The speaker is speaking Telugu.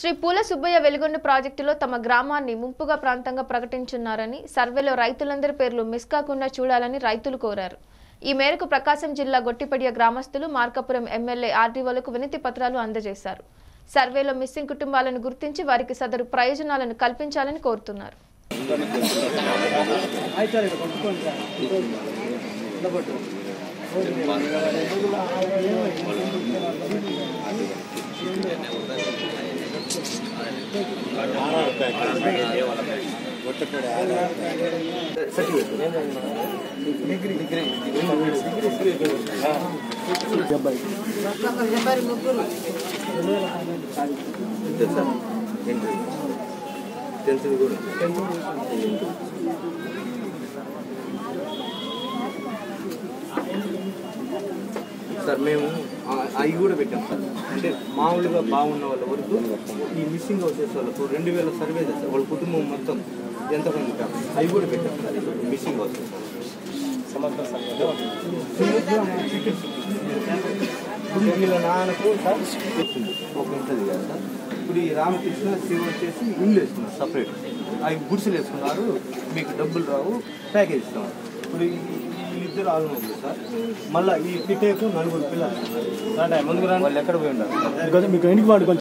శ్రీ పూల సుబ్బయ్య వెలుగొండ ప్రాజెక్టులో తమ గ్రామాన్ని ముంపుగా ప్రాంతంగా ప్రకటించున్నారని సర్వేలో రైతులందరి పేర్లు మిస్ కాకుండా చూడాలని రైతులు కోరారు ఈ మేరకు ప్రకాశం జిల్లా గొట్టిపడియ గ్రామస్తులు మార్కాపురం ఎమ్మెల్యే ఆర్డీఓలకు వినతి పత్రాలు అందజేశారు సర్వేలో మిస్సింగ్ కుటుంబాలను గుర్తించి వారికి సదరు ప్రయోజనాలను కల్పించాలని కోరుతున్నారు టెన్త్ కూడా సార్ మేము ఆ- అవి కూడా పెట్టాం సార్ అంటే మామూలుగా బాగున్న వాళ్ళ వరకు ఈ మిస్సింగ్ హౌసెస్ వాళ్ళకు రెండు వేల సర్వే చేస్తారు వాళ్ళ కుటుంబం మొత్తం ఎంతమంది ఉంటారు అవి కూడా పెట్టాం సార్ ఇప్పుడు మిస్సింగ్ హౌసెస్ ఇప్పుడు వీళ్ళ నాన్నకు సార్ ఒక ఉంటుంది కదా సార్ ఇప్పుడు ఈ రామకృష్ణ శివ వచ్చేసి ఇల్లు వేసుకున్నారు సపరేట్ అవి గుడిసెలు వేసుకున్నారు మీకు డబ్బులు రావు ప్యాకేజ్ ఇస్తాం ఇప్పుడు ఈ- వీళ్ళిద్దరు ఆల్మోస్ట్ సార్ మళ్ళీ ఈ పిటేకు నలుగురు పిల్లలు ముందుకు వాళ్ళు ఎక్కడ పోయి ఉండాలి మీకు ఇంటికి వాడు కొంచెం